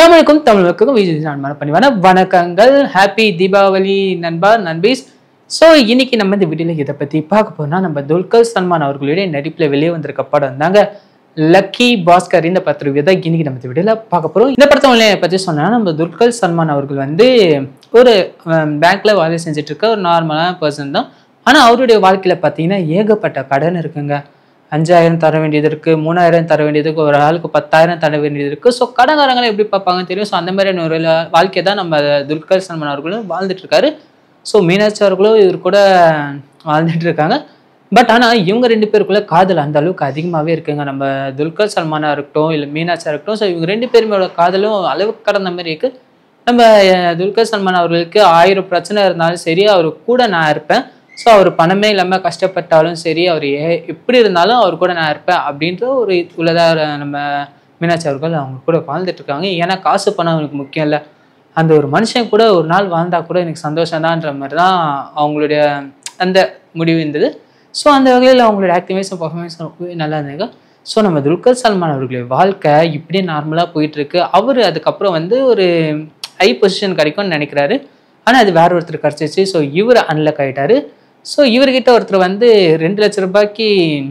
தமிழுக்கும் தமிழுக்கும் விஜய் நான் மனப்பணிவான வணக்கங்கள் ஹாப்பி தீபாவளி நண்பா நண்பீஸ் ஸோ இன்னைக்கு நம்ம இந்த வீடியோல இதை பத்தி பார்க்க போனா நம்ம துல்கர் சல்மான் அவர்களுடைய நடிப்புல வெளியே வந்திருக்க படம் தாங்க லக்கி பாஸ்கர் இந்த பத்திரிகை தான் இன்னைக்கு நம்ம இந்த வீடியோல பார்க்க போறோம் இந்த படத்தை பத்தி சொன்னா நம்ம துல்கர் சல்மான் அவர்கள் வந்து ஒரு பேங்க்ல வேலை செஞ்சுட்டு இருக்க ஒரு நார்மலான பர்சன் தான் ஆனா அவருடைய வாழ்க்கையில பாத்தீங்கன்னா ஏகப்பட்ட கடன் இருக்குங்க அஞ்சாயிரம் தர வேண்டியது இருக்கு மூணாயிரம் தர வேண்டியது இருக்கு ஒரு ஆளுக்கு பத்தாயிரம் தர வேண்டியது இருக்கு ஸோ கடன்காரங்களை எப்படி பார்ப்பாங்கன்னு தெரியும் ஸோ அந்த மாதிரியான ஒரு வாழ்க்கை தான் நம்ம துல்கர் சல்மான் அவர்களும் வாழ்ந்துட்டு இருக்காரு ஸோ மீனாட்சி அவர்களும் இவர் கூட வாழ்ந்துட்டு இருக்காங்க பட் ஆனால் இவங்க ரெண்டு பேருக்குள்ள காதல் அந்த அளவுக்கு அதிகமாகவே இருக்குங்க நம்ம துல்கர் சல்மானா இருக்கட்டும் இல்லை மீனாட்சியாக இருக்கட்டும் ஸோ இவங்க ரெண்டு பேருமோட காதலும் அளவுக்கு கடந்த மாதிரி இருக்கு நம்ம அஹ், துல்கர் சல்மான் அவர்களுக்கு ஆயிரம் பிரச்சனை இருந்தாலும் சரி அவர் கூட நான் இருப்பேன் ஸோ அவர் பணமே இல்லாமல் கஷ்டப்பட்டாலும் சரி அவர் ஏ எப்படி இருந்தாலும் அவர் கூட நான் இருப்பேன் அப்படின்ற ஒரு உள்ளதாக நம்ம மீனாட்சி அவர்கள் அவங்க கூட வாழ்ந்துட்டு இருக்காங்க ஏன்னா காசு பணம் அவனுக்கு முக்கியம் இல்லை அந்த ஒரு மனுஷன் கூட ஒரு நாள் வாழ்ந்தா கூட எனக்கு சந்தோஷம்தான்ற மாதிரி தான் அவங்களுடைய அந்த முடிவு இருந்தது ஸோ அந்த வகையில் அவங்களோட ஆக்டிவேஷன் பர்ஃபார்மன்ஸ் நல்லா இருந்தது ஸோ நம்ம துல்கர் சல்மான் அவர்களுடைய வாழ்க்கை இப்படியே நார்மலாக போயிட்டு இருக்கு அவர் அதுக்கப்புறம் வந்து ஒரு ஹை பொசிஷன் கிடைக்கும்னு நினைக்கிறாரு ஆனால் அது வேற ஒருத்தர் கிடச்சிச்சு ஸோ இவர் அன்லக் ஆயிட்டாரு ஸோ இவர்கிட்ட ஒருத்தர் வந்து ரெண்டு லட்ச ரூபாய்க்கு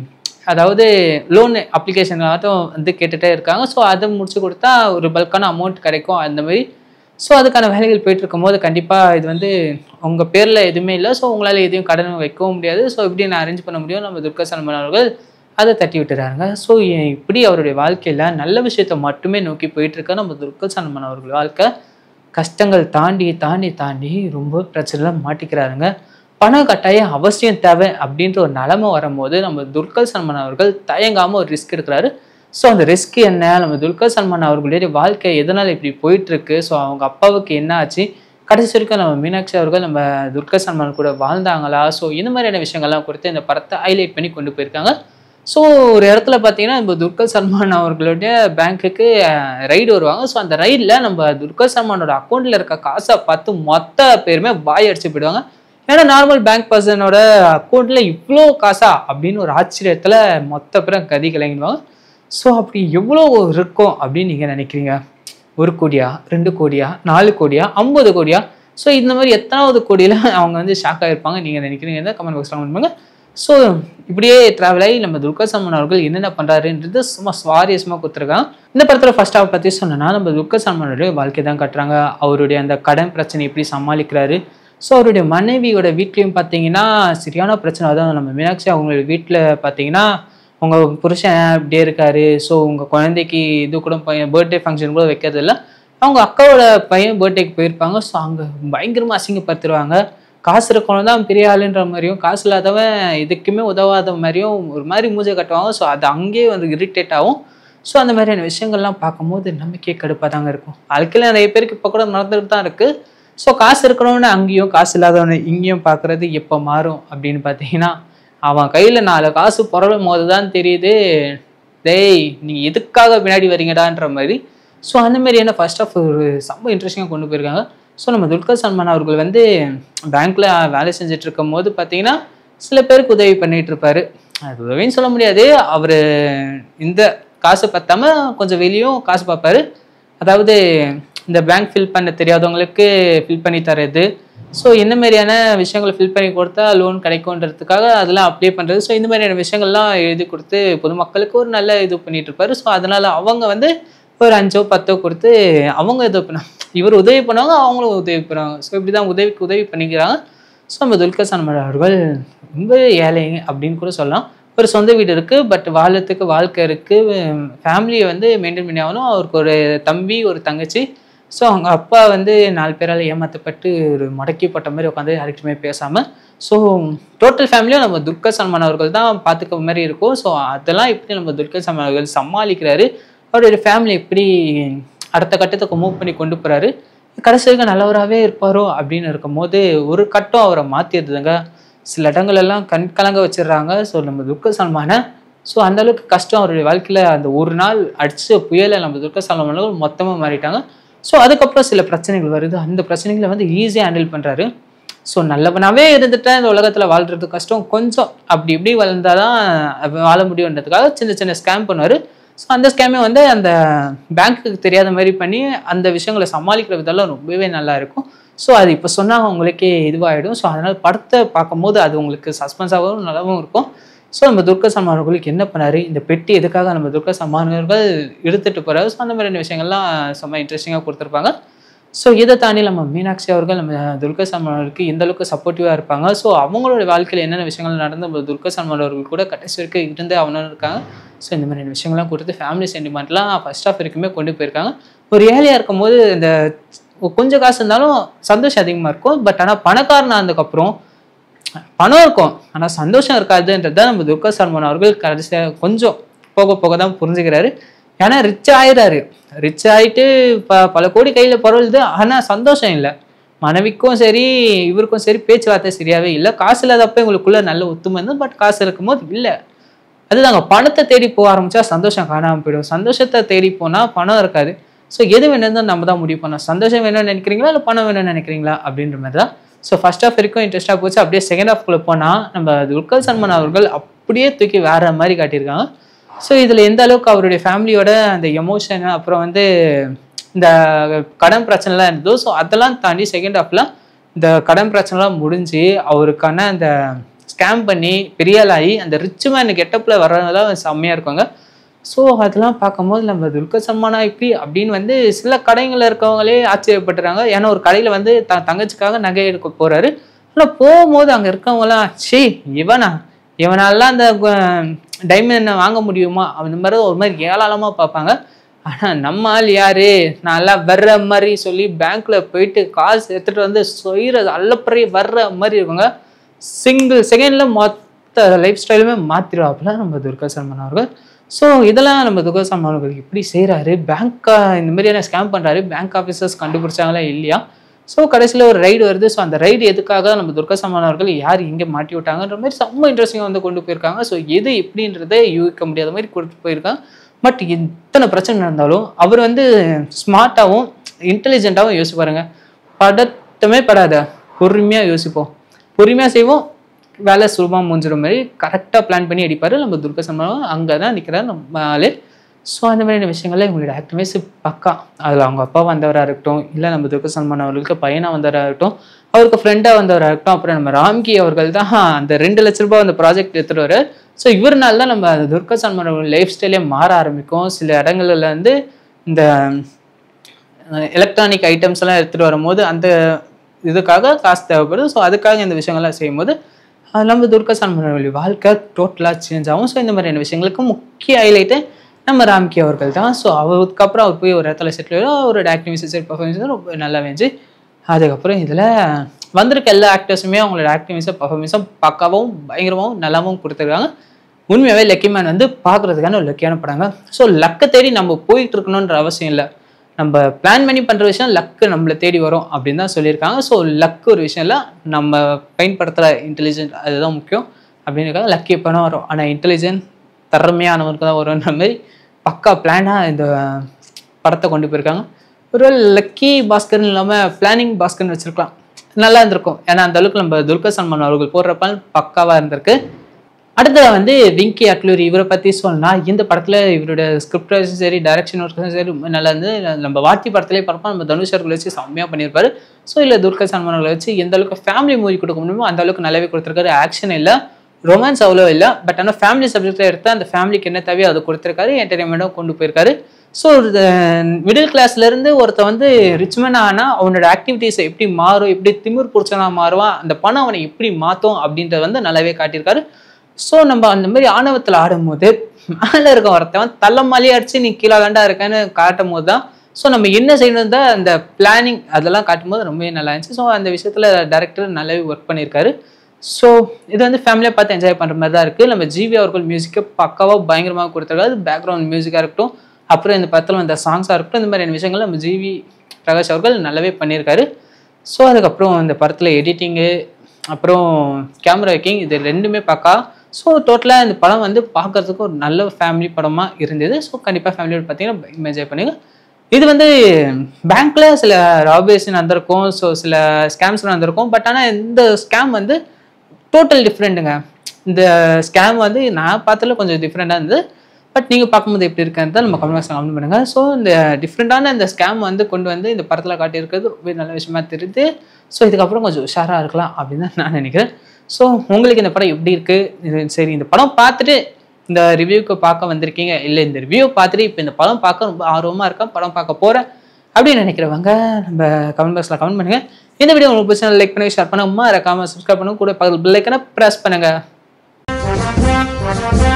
அதாவது லோன் அப்ளிகேஷனாகட்டும் வந்து கேட்டுகிட்டே இருக்காங்க ஸோ அதை முடிச்சு கொடுத்தா ஒரு பல்கான அமௌண்ட் கிடைக்கும் அந்த மாதிரி ஸோ அதுக்கான வேலைகள் போயிட்டு இருக்கும்போது கண்டிப்பாக இது வந்து உங்கள் பேரில் எதுவுமே இல்லை ஸோ உங்களால் எதையும் கடன் வைக்கவும் முடியாது ஸோ இப்படி நான் அரேஞ்ச் பண்ண முடியும் நம்ம துர்கா சல்மான் அவர்கள் அதை தட்டி விட்டுறாங்க ஸோ இப்படி அவருடைய வாழ்க்கையில் நல்ல விஷயத்தை மட்டுமே நோக்கி போயிட்டு இருக்க நம்ம துர்கா சல்மான் அவர்கள் வாழ்க்கை கஷ்டங்கள் தாண்டி தாண்டி தாண்டி ரொம்ப பிரச்சனைல மாட்டிக்கிறாருங்க பணம் கட்டாயம் அவசியம் தேவை அப்படின்ற ஒரு நிலைமை வரும்போது நம்ம துல்கர் சல்மான் அவர்கள் தயங்காம ஒரு ரிஸ்க் எடுக்கிறாரு ஸோ அந்த ரிஸ்க் என்ன நம்ம துல்கர் சல்மான் அவர்களுடைய வாழ்க்கை எதனால் இப்படி போயிட்டு இருக்கு ஸோ அவங்க அப்பாவுக்கு என்ன ஆச்சு கடைசி வரைக்கும் நம்ம மீனாட்சி அவர்கள் நம்ம துல்கர் சல்மான் கூட வாழ்ந்தாங்களா ஸோ இந்த மாதிரியான விஷயங்கள்லாம் கொடுத்து இந்த படத்தை ஹைலைட் பண்ணி கொண்டு போயிருக்காங்க ஸோ ஒரு இடத்துல பார்த்தீங்கன்னா நம்ம துல்கர் சல்மான் அவர்களுடைய பேங்க்குக்கு ரைடு வருவாங்க ஸோ அந்த ரைடில் நம்ம துல்கர் சல்மானோட அக்கௌண்ட்டில் இருக்க காசை பார்த்து மொத்த பேருமே வாய் அடிச்சு போயிடுவாங்க ஏன்னா நார்மல் பேங்க் பர்சனோட அக்கௌண்ட்டில் இவ்வளோ காசா அப்படின்னு ஒரு ஆச்சரியத்தில் மொத்த பேரும் கதி கலங்கிடுவாங்க ஸோ அப்படி எவ்வளோ இருக்கும் அப்படின்னு நீங்கள் நினைக்கிறீங்க ஒரு கோடியா ரெண்டு கோடியா நாலு கோடியா ஐம்பது கோடியா ஸோ இந்த மாதிரி எத்தனாவது கோடியில் அவங்க வந்து ஷாக் ஆகிருப்பாங்க நீங்கள் நினைக்கிறீங்க கமெண்ட் பாக்ஸில் கமெண்ட் பண்ணுங்க ஸோ இப்படியே ட்ராவல் ஆகி நம்ம துர்கா சல்மான் அவர்கள் என்னென்ன பண்ணுறாருன்றது சும்மா சுவாரஸ்யமாக கொடுத்துருக்காங்க இந்த படத்தில் ஃபர்ஸ்ட் ஹாஃப் பற்றி சொன்னேன்னா நம்ம துர்கா சல்மானுடைய வாழ்க்கை தான் கட்டுறாங்க அவருடைய அந்த கடன் பிரச்சனை எப்படி சமாளிக்கிறாரு ஸோ அவருடைய மனைவியோட வீட்லேயும் பார்த்தீங்கன்னா சரியான பிரச்சனை அதான் நம்ம மீனாட்சி அவங்களோட வீட்டில் பார்த்தீங்கன்னா உங்கள் புருஷன் இப்படியே இருக்காரு ஸோ உங்கள் குழந்தைக்கு இது கூட பையன் பர்த்டே ஃபங்க்ஷன் கூட வைக்கிறது இல்லை அவங்க அக்காவோட பையன் பர்த்டேக்கு போயிருப்பாங்க ஸோ அங்கே பயங்கரமாக அசிங்கப்படுத்திடுவாங்க காசு இருக்கவன் தான் பெரிய ஆளுன்ற மாதிரியும் காசு இல்லாதவன் இதுக்குமே உதவாத மாதிரியும் ஒரு மாதிரி மூஞ்சை கட்டுவாங்க ஸோ அது அங்கேயே வந்து இரிட்டேட் ஆகும் ஸோ அந்த மாதிரியான விஷயங்கள்லாம் பார்க்கும்போது நமக்கே கடுப்பாக தாங்க இருக்கும் வாழ்க்கையில் நிறைய பேருக்கு இப்போ கூட நடந்துட்டு தான் இருக்குது ஸோ காசு இருக்கிறவன அங்கேயும் காசு இல்லாதவனை இங்கேயும் பார்க்குறது எப்போ மாறும் அப்படின்னு பார்த்தீங்கன்னா அவன் கையில் நாலு காசு புரளும் போது தான் தெரியுது டேய் நீங்கள் எதுக்காக பின்னாடி வரீங்கடான்ற மாதிரி ஸோ அந்த மாதிரி என்ன ஃபர்ஸ்ட் ஆஃப் ஒரு செம்ம இன்ட்ரெஸ்டிங்காக கொண்டு போயிருக்காங்க ஸோ நம்ம துல்கர் சல்மான் அவர்கள் வந்து பேங்க்கில் வேலை செஞ்சுட்டு இருக்கும் போது பார்த்தீங்கன்னா சில பேருக்கு உதவி பண்ணிட்டு இருப்பாரு அது உதவின்னு சொல்ல முடியாது அவர் இந்த காசு பத்தாம கொஞ்சம் வெளியும் காசு பார்ப்பாரு அதாவது இந்த பேங்க் ஃபில் பண்ண தெரியாதவங்களுக்கு ஃபில் பண்ணி தர்றது ஸோ இந்த மாதிரியான விஷயங்களை ஃபில் பண்ணி கொடுத்தா லோன் கிடைக்கும்ன்றதுக்காக அதெல்லாம் அப்ளை பண்ணுறது ஸோ இந்த மாதிரியான விஷயங்கள்லாம் எழுதி கொடுத்து பொதுமக்களுக்கு ஒரு நல்ல இது பண்ணிட்டு இருப்பாரு ஸோ அதனால அவங்க வந்து ஒரு அஞ்சோ பத்தோ கொடுத்து அவங்க இது பண்ண இவர் உதவி பண்ணுவாங்க அவங்களும் உதவி பண்ணுவாங்க ஸோ இப்படி தான் உதவிக்கு உதவி பண்ணிக்கிறாங்க ஸோ நம்ம துல்கர் சல்மான் அவர்கள் ரொம்ப ஏழைங்க அப்படின்னு கூட சொல்லலாம் ஒரு சொந்த வீடு இருக்குது பட் வாழறதுக்கு வாழ்க்கை இருக்குது ஃபேமிலியை வந்து மெயின்டைன் பண்ணி ஆகணும் அவருக்கு ஒரு தம்பி ஒரு தங்கச்சி ஸோ அவங்க அப்பா வந்து நாலு பேரால் ஏமாற்றப்பட்டு ஒரு முடக்கி போட்ட மாதிரி உட்காந்து யார்கிட்டயுமே பேசாமல் ஸோ டோட்டல் ஃபேமிலியும் நம்ம துல்கர் சல்மான் அவர்கள் தான் பார்த்துக்க மாதிரி இருக்கும் ஸோ அதெல்லாம் எப்படி நம்ம துல்கர் சல்மான் அவர்கள் சமாளிக்கிறாரு அவருடைய ஃபேமிலி எப்படி அடுத்த கட்டத்துக்கு மூவ் பண்ணி கொண்டு போகிறாரு கடைசி வரைக்கும் நல்லவராகவே இருப்பாரோ அப்படின்னு இருக்கும்போது ஒரு கட்டம் அவரை மாற்றிடுதுங்க சில இடங்கள் எல்லாம் கண் கலங்க வச்சிடுறாங்க ஸோ நம்ம துல்கர் சல்மானை ஸோ அந்த அளவுக்கு கஷ்டம் அவருடைய வாழ்க்கையில் அந்த ஒரு நாள் அடிச்ச புயலை நம்ம துல்கர் சல்மான் அவர்கள் மொத்தமாக மாறிட்டாங்க ஸோ அதுக்கப்புறம் சில பிரச்சனைகள் வருது அந்த பிரச்சனைகளை வந்து ஈஸியாக ஹேண்டில் பண்ணுறாரு ஸோ நல்லவனாவே இருந்துட்டேன் இந்த உலகத்தில் வாழ்றது கஷ்டம் கொஞ்சம் அப்படி இப்படி வளர்ந்தாதான் வாழ முடியுன்றதுக்காக சின்ன சின்ன ஸ்கேம் பண்ணுவார் ஸோ அந்த ஸ்கேமே வந்து அந்த பேங்க்குக்கு தெரியாத மாதிரி பண்ணி அந்த விஷயங்களை சமாளிக்கிற விதம்லாம் ரொம்பவே நல்லா இருக்கும் ஸோ அது இப்போ சொன்னால் உங்களுக்கே இதுவாகிடும் ஸோ அதனால் படத்தை பார்க்கும்போது அது உங்களுக்கு சஸ்பென்ஸாகவும் நல்லாவும் இருக்கும் ஸோ நம்ம துர்கா சல்மான் அவர்களுக்கு என்ன பண்ணாரு இந்த பெட்டி எதுக்காக நம்ம துர்கா சல்மான் அவர்கள் எடுத்துட்டு போறாரு ஸோ அந்த மாதிரியான விஷயங்கள்லாம் செம்ம இன்ட்ரெஸ்டிங்காக கொடுத்துருப்பாங்க ஸோ இதை தாண்டி நம்ம மீனாட்சி அவர்கள் நம்ம துர்கா சல்மான் அவர்களுக்கு எந்த அளவுக்கு சப்போர்ட்டிவாக இருப்பாங்க ஸோ அவங்களோட வாழ்க்கையில் என்னென்ன விஷயங்கள் நடந்து நம்ம துர்கா சல்மான் அவர்கள் கூட கடைசி வரைக்கும் இருந்து அவனும் இருக்காங்க ஸோ இந்த மாதிரியான விஷயங்கள்லாம் கொடுத்து ஃபேமிலி சென்டிமெண்ட்லாம் ஃபர்ஸ்ட் ஆஃப் வரைக்குமே கொண்டு போயிருக்காங்க ஒரு ஏழையாக இருக்கும்போது இந்த கொஞ்சம் காசு இருந்தாலும் சந்தோஷம் அதிகமாக இருக்கும் பட் ஆனால் பணக்காரனாக இருந்ததுக்கப்புறம் பணம் இருக்கும் ஆனால் சந்தோஷம் இருக்காதுன்றத நம்ம துர்கா சல்மான் அவர்கள் கடைசியாக கொஞ்சம் போக போக தான் புரிஞ்சுக்கிறாரு ஏன்னா ரிச் ஆயிடுறாரு ரிச் ஆயிட்டு ப பல கோடி கையில் பரவலுது ஆனால் சந்தோஷம் இல்லை மனைவிக்கும் சரி இவருக்கும் சரி பேச்சுவார்த்தை சரியாவே இல்லை காசு இல்லாதப்ப இவங்களுக்குள்ள நல்ல ஒத்துமை இருந்து பட் காசு இருக்கும்போது இல்லை அதுதாங்க பணத்தை தேடி போக ஆரம்பிச்சா சந்தோஷம் காணாமல் போயிடும் சந்தோஷத்தை தேடி போனால் பணம் இருக்காது ஸோ எது வேணும்னு நம்ம தான் முடிவு பண்ணோம் சந்தோஷம் வேணும்னு நினைக்கிறீங்களா இல்லை பணம் வேணும்னு நினைக்கிறீங்களா அப்படின்ற மாதிரி தான் ஸோ ஃபர்ஸ்ட் ஆஃப் வரைக்கும் இன்ட்ரெஸ்ட்டாக போச்சு அப்படியே செகண்ட் ஹாஃப்குள்ளே போனால் நம்ம துல்கர் சல்மான் அவர்கள் அப்படியே தூக்கி வேற மாதிரி காட்டியிருக்காங்க ஸோ இதில் எந்த அளவுக்கு அவருடைய ஃபேமிலியோட அந்த எமோஷன் அப்புறம் வந்து இந்த கடன் பிரச்சனைலாம் இருந்ததோ ஸோ அதெல்லாம் தாண்டி செகண்ட் ஹாஃப்லாம் இந்த கடன் பிரச்சனைலாம் முடிஞ்சு அவருக்கான அந்த ஸ்கேம் பண்ணி பெரிய ஆளாகி அந்த ரிச் மேன் கெட்டப்பில் வர்றதெல்லாம் செம்மையாக இருக்குங்க ஸோ அதெல்லாம் பார்க்கும்போது நம்ம துர்கா சல்மானா இப்படி அப்படின்னு வந்து சில கடைகளில் இருக்கவங்களே ஆச்சரியப்பட்டுறாங்க ஏன்னா ஒரு கடையில் வந்து த தங்கச்சிக்காக நகை எடுக்க போகிறாரு ஆனால் போகும்போது அங்கே இருக்கவங்களாம் ஷே இவனா இவனாலாம் அந்த டைமண்ட் வாங்க முடியுமா அந்த மாதிரி ஒரு மாதிரி ஏளாளமாக பார்ப்பாங்க ஆனால் நம்ம ஆள் யாரு நல்லா வர்ற மாதிரி சொல்லி பேங்க்ல போயிட்டு காசு எடுத்துட்டு வந்து சொயிறது அல்லப்பறை வர்ற மாதிரி இவங்க சிங்கிள் செகண்ட்ல மொத்த லைஃப் ஸ்டைலுமே மாத்திருவாப்புல நம்ம துர்கா சல்மான் அவர்கள் ஸோ இதெல்லாம் நம்ம துர்கா சல்மான் அவர்கள் எப்படி செய்கிறாரு பேங்க்கா இந்த மாதிரியான ஸ்கேம் பண்ணுறாரு பேங்க் ஆஃபீஸர்ஸ் கண்டுபிடிச்சாங்களா இல்லையா ஸோ கடைசியில் ஒரு ரைடு வருது ஸோ அந்த ரைடு எதுக்காக நம்ம துர்கா சல்மான் அவர்கள் யார் இங்கே மாட்டி விட்டாங்கன்ற மாதிரி செம்ம இன்ட்ரெஸ்டிங்காக வந்து கொண்டு போயிருக்காங்க ஸோ எது எப்படின்றத யூகிக்க முடியாத மாதிரி கொடுத்து போயிருக்காங்க பட் இத்தனை பிரச்சனை நடந்தாலும் அவர் வந்து ஸ்மார்ட்டாகவும் இன்டெலிஜென்ட்டாகவும் யோசிப்பாருங்க படத்தமே படாத பொறுமையாக யோசிப்போம் பொறுமையாக செய்வோம் வேலை சுலபமாக முடிஞ்சிடும் மாதிரி கரெக்டாக பிளான் பண்ணி அடிப்பார் நம்ம துர்கா சல்மான் அங்கே தான் நிற்கிறார் நம்ம ஆளு ஸோ அந்த மாதிரியான விஷயங்கள்ல இவங்களோட ஆக்டிவேஸ் பக்கா அதில் அவங்க அப்பா வந்தவராக இருக்கட்டும் இல்லை நம்ம துர்கா சல்மான் அவர்களுக்கு பையனாக வந்தவராக இருக்கட்டும் அவருக்கு ஃப்ரெண்டாக வந்தவராக இருக்கட்டும் அப்புறம் நம்ம ராம்கி அவர்கள் தான் அந்த ரெண்டு லட்ச ரூபாய் அந்த ப்ராஜெக்ட் எடுத்துகிட்டு வர ஸோ இவர்னால தான் நம்ம அந்த துர்கா சல்மான் அவர்கள் லைஃப் ஸ்டைலே மாற ஆரம்பிக்கும் சில இடங்கள்ல வந்து இந்த எலக்ட்ரானிக் ஐட்டம்ஸ் எல்லாம் எடுத்துகிட்டு வரும்போது அந்த இதுக்காக காசு தேவைப்படுது ஸோ அதுக்காக இந்த விஷயங்கள்லாம் செய்யும்போது அது நம்ம துர்கா சல்மான் அவர்கள் வாழ்க்கை டோட்டலாக சேஞ்ச் ஆகும் ஸோ இந்த மாதிரியான விஷயங்களுக்கு முக்கிய ஹைலைட்டு நம்ம ராம்கி அவர்கள் தான் ஸோ அவருக்கப்புறம் அவர் போய் ஒரு இடத்துல செட்டில் ஆகும் அவரோட ஆக்டிவிட்டி சைட் பர்ஃபார்மன்ஸ் ரொம்ப நல்லா வேஞ்சு அதுக்கப்புறம் இதில் வந்திருக்க எல்லா ஆக்டர்ஸுமே அவங்களோட ஆக்டிவிஸும் பர்ஃபார்மன்ஸும் பக்காவும் பயங்கரமாகவும் நல்லாவும் கொடுத்துருக்காங்க உண்மையாகவே லக்கி மேன் வந்து பார்க்குறதுக்கான ஒரு லக்கியான படங்க ஸோ லக்கை தேடி நம்ம போயிட்டு இருக்கணுன்ற அவசியம் இல்லை நம்ம பிளான் பண்ணி பண்ணுற விஷயம் லக்கு நம்மளை தேடி வரும் அப்படின்னு தான் சொல்லியிருக்காங்க ஸோ லக்கு ஒரு விஷயம் இல்லை நம்ம பயன்படுத்துகிற இன்டெலிஜென்ட் அதுதான் முக்கியம் அப்படின்னு இருக்காங்க லக்கி எப்போனா வரும் ஆனால் இன்டெலிஜென்ட் திறமையானவருக்கு தான் வரும்ன்ற மாதிரி பக்கா பிளானாக இந்த படத்தை கொண்டு போயிருக்காங்க ஒரு லக்கி பாஸ்கர்னு இல்லாமல் பிளானிங் பாஸ்கர்னு வச்சுருக்கலாம் நல்லா இருந்திருக்கும் ஏன்னா அந்த அளவுக்கு நம்ம துர்கா சல்மான் அவர்கள் போடுறப்ப பக்காவாக இருந்திருக்கு அடுத்தது வந்து விங்கி அக்லூரி இவரை பற்றி சொன்னா இந்த படத்தில் இவரோட ஸ்கிரிப்டும் சரி டைரக்ஷன் ஒர்க்கும் சரி ரொம்ப நல்லா இருந்து நம்ம வாத்தி படத்திலே பார்ப்போம் நம்ம தனுஷ் அவர்களை வச்சு செம்மையாக பண்ணியிருப்பாரு ஸோ இல்லை துர்கா சல்மான் அவர்களை வச்சு எந்த அளவுக்கு ஃபேமிலி மூவி கொடுக்க முடியுமோ அந்த அளவுக்கு நல்லாவே கொடுத்துருக்காரு ஆக்ஷன் இல்லை ரொமான்ஸ் அவ்வளோ இல்லை பட் ஆனால் ஃபேமிலி சப்ஜெக்டில் எடுத்து அந்த ஃபேமிலிக்கு என்ன தேவையோ அதை கொடுத்துருக்காரு என்டர்டைன்மெண்ட்டும் கொண்டு போயிருக்காரு ஸோ மிடில் கிளாஸ்லேருந்து ஒருத்த வந்து ரிச்மேன் ஆனால் அவனோட ஆக்டிவிட்டீஸ் எப்படி மாறும் எப்படி திமிர் பிடிச்சனா மாறுவான் அந்த பணம் அவனை எப்படி மாற்றும் அப்படின்றத வந்து நல்லாவே காட்டியிருக்காரு ஸோ நம்ம அந்த மாதிரி ஆணவத்தில் ஆடும்போது மேலே இருக்க ஒருத்தவன் தள்ளமாலே அடிச்சு நீ கீழே தாண்டா இருக்கேன்னு காட்டும் போது தான் ஸோ நம்ம என்ன செய்யணும் தான் அந்த பிளானிங் அதெல்லாம் காட்டும்போது ரொம்பவே நல்லா இருந்துச்சு ஸோ அந்த விஷயத்தில் டேரக்டர் நல்லாவே ஒர்க் பண்ணியிருக்காரு ஸோ இது வந்து ஃபேமிலியாக பார்த்து என்ஜாய் பண்ணுற மாதிரி தான் இருக்குது நம்ம ஜிவி அவர்கள் மியூசிக்கை பக்காவாக பயங்கரமாக கொடுத்துருக்காரு பேக்ரவுண்ட் மியூசிக்காக இருக்கட்டும் அப்புறம் இந்த படத்தில் வந்த சாங்ஸாக இருக்கட்டும் இந்த மாதிரியான விஷயங்கள் நம்ம ஜிவி பிரகாஷ் அவர்கள் நல்லாவே பண்ணியிருக்காரு ஸோ அதுக்கப்புறம் இந்த படத்தில் எடிட்டிங்கு அப்புறம் கேமரா மேக்கிங் இது ரெண்டுமே பார்க்கா ஸோ டோட்டலாக இந்த படம் வந்து பார்க்கறதுக்கு ஒரு நல்ல ஃபேமிலி படமாக இருந்தது ஸோ கண்டிப்பாக ஃபேமிலியோட பார்த்தீங்கன்னா என்ஜாய் பண்ணுங்க இது வந்து பேங்க்ல சில ராபேஸ் நடந்திருக்கும் ஸோ சில ஸ்கேம்ஸ் நடந்திருக்கும் பட் ஆனால் இந்த ஸ்கேம் வந்து டோட்டல் டிஃப்ரெண்ட்டுங்க இந்த ஸ்கேம் வந்து நான் பார்த்ததுல கொஞ்சம் டிஃப்ரெண்ட்டாக இருந்தது பட் நீங்கள் பார்க்கும்போது எப்படி இருக்குன்னு நம்ம கமெண்ட் பாக்ஸில் கமெண்ட் பண்ணுங்க ஸோ இந்த டிஃப்ரெண்ட்டான இந்த ஸ்கேம் வந்து கொண்டு வந்து இந்த படத்தில் காட்டியிருக்கிறது ரொம்ப நல்ல விஷயமா தெரியுது ஸோ இதுக்கப்புறம் கொஞ்சம் உஷாராக இருக்கலாம் அப்படின்னு தான் நான் நினைக்கிறேன் ஸோ உங்களுக்கு இந்த படம் எப்படி இருக்கு இது சரி இந்த படம் பார்த்துட்டு இந்த ரிவ்யூக்கு பார்க்க வந்திருக்கீங்க இல்லை இந்த ரிவ்யூ பார்த்துட்டு இப்போ இந்த படம் பார்க்க ரொம்ப ஆர்வமாக இருக்கேன் படம் பார்க்க போகிறேன் அப்படின்னு நினைக்கிறவங்க நம்ம கமெண்ட் பாக்ஸில் கமெண்ட் பண்ணுங்க இந்த வீடியோ உங்களுக்கு பிடிச்சா லைக் பண்ணி ஷேர் பண்ணுங்க மறக்காம சப்ஸ்கிரைப் பண்ணுங்க கூட பக்கத்தில் பில்லைக்கனை ப்ரெஸ் பண்ணுங்க